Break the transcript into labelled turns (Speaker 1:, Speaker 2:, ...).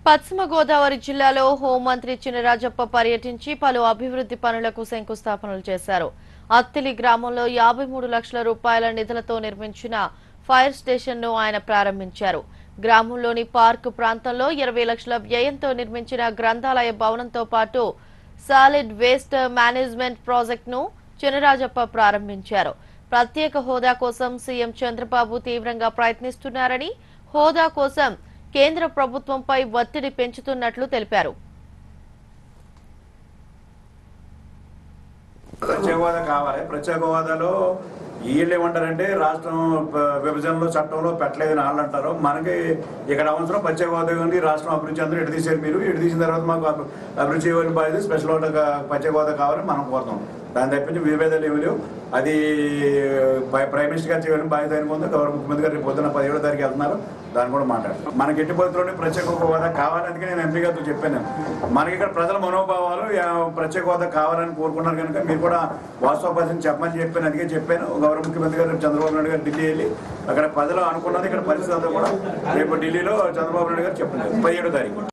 Speaker 1: పశ్చిమ గోదావరి జిల్లాలో హోంమంత్రి చినరాజప్ప పర్యటించి పలు అభివృద్ధి పనులకు శంకుస్థాపనలు చేశారు అత్తిలి గ్రామంలో యాభై మూడు లక్షల రూపాయల నిధులతో నిర్మించిన ఫైర్ స్టేషన్ ను ఆయన ప్రారంభించారు గ్రామంలోని పార్క్ ప్రాంతంలో ఇరవై లక్షల వ్యయంతో నిర్మించిన గ్రంథాలయ భవనంతో పాటు సాలిడ్ వేస్ట్ మేనేజ్మెంట్ ప్రాజెక్ట్ ను చినరాజప్ప ప్రారంభించారు ప్రత్యేక హోదా కోసం సీఎం చంద్రబాబు తీవ్రంగా ప్రయత్నిస్తున్నారని హోదా కోసం కేంద్ర ప్రభుత్వంపై ఒత్తిడి పెంచుతున్నట్లు తెలిపారు
Speaker 2: ప్రత్యేక హోదా కావాలి ప్రత్యేక హోదాలో వీళ్ళు ఏమంటారంటే రాష్ట్రం ప- విభజనలో చట్టంలో పెట్టలేదని వాళ్ళు అంటారు మనకి ఇక్కడ అవసరం ప్రత్యేక హోదా ఉంది రాష్ట్రం అభివృద్ధి అందరూ ఇటు తీసారు మీరు ఇటు తీసిన తర్వాత మాకు అభి- అభివృద్ధి చేయవలసిన బాధ్యత స్పెషల్ హోదా కా- ప్రత్యేక హోదా కావాలని మనం కోరుతాం దాని తప్పించి విభేదాలు ఏమి లేవు అది పై- ప్రైమ్ మినిస్టర్ గారు చేయడం బాధ్యత అనుకుంది గౌరవ ముఖ్యమంత్రి గారు రేపు పొద్దున్న పదిహేడో తారీఖు వెళ్తున్నారు దాన్ని కూడా మాట్లాడతాం మనకి ఎట్టి పరిస్థితుల్లోనే ప్రత్యేక హోదా కావాలి అందుకే నేను ఎంపీ గారితో చెప్పాను నేను. మనకి ఇక్కడ ప్రజల మనోభావాలు యా- ప్రత్యేక హోదా కావాలని కోరుకున్నారు కనుక మీరు కూడా వాస్తవ పరిస్థితిని చెప్పమని చెప్పాను అందుకే చెప్పాను గౌరవ ముఖ్యమంత్రి గారు రేపు చంద్రబాబు నాయుడు గారు ఢిల్లీ వెళ్ళి అక్కడ ప్రజలు అనుకున్నది ఇక్కడ పరిస్థితి అంతా కూడా రేపు ఢిల్లీలో చంద్రబాబు నాయుడు గారు చెప్పలేదు పదిహేడో తారీఖు